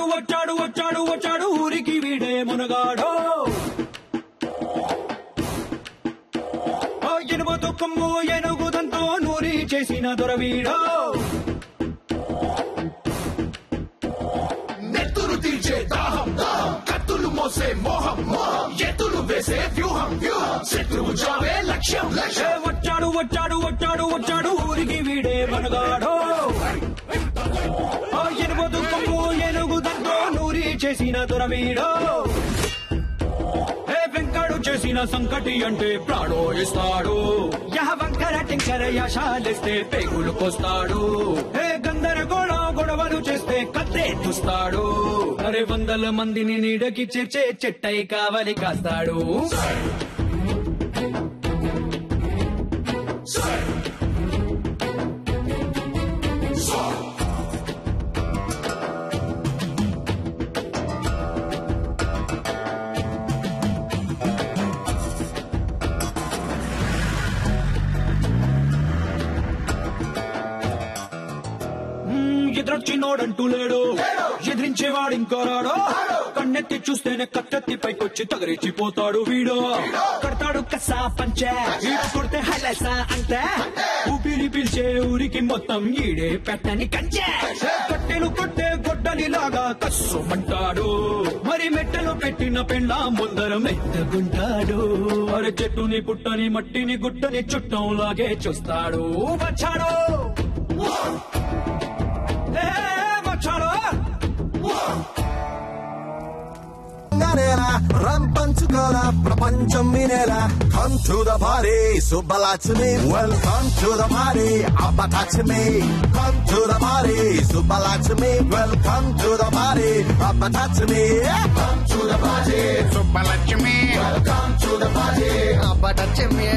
వచ్చాడు వచ్చాడు వచ్చాడు ఊరికి వీడే మునగాడో ఓ ఎనుమతో కొమ్ము ఎనుగుదంతో నూరి చేసిన దొరవీడో నెత్తురు తీర్చే దాహం దాహం కత్తులు మోసే మోహం మోహం ఎత్తులు వేసే వ్యూహం వ్యూహం శత్రువు చావే లక్ష్యం ఏ లక్ష్యం వచ్చాడు వచ్చాడు వచ్చాడు వచ్చాడు ఊరికి వీడే మనగాడో ఆ ఎనుమతో కొమ్ము ఎనుగుదంతో నూరి చేసిన దొరవీడో ఏ వెంకడు చేసిన సంకటి అంటే ప్రాణో ఇస్తాడు యహ వంకర టింకర యశాలిస్తే పేగులు కోస్తాడు ఏ గందరగోళ గొడవలు చేస్తే కత్తే తుస్తాడు అరే వందల మందిని నీడకి చేర్చే చెట్టై కావలి కాస్తాడు మ్మ్, ఎదురొచ్చినోడంటూ లేడు ఎదిరించేవాడు ఇంకో రాడు కన్నెత్తి చూస్తేనే కత్తెత్తి పైకొచ్చి తగరిచ్చిపోతాడు వీడు కడతాడు కసా పంచే ఈడు కొడితే హైలైసా అంతే ఊపిరి పిలిచే ఊరికి మొత్తం ఈడే పెట్టని కంచే కట్టెలు కొట్టే గొడ్డలి లాగా కస్సుమంటాడు మరి మెట్టలు పెట్టిన పెళ్ళ ముందర మెత్తగుంటాడు మరి చెట్టుని పుట్టని మట్టిని గుట్టని చుట్టం లాగే చూస్తాడు వచ్చాడు ఏ వచ్చాడు నరేలా రంపంచుకోల ప్రపంచం వినేలా come to the party Subbalakshmi welcome to the party Abbalakshmi come to the party Subbalakshmi welcome to the party Abbalakshmi Come to the party, Subbalakshmi come to the party. అబ్బటచ్చమ్మి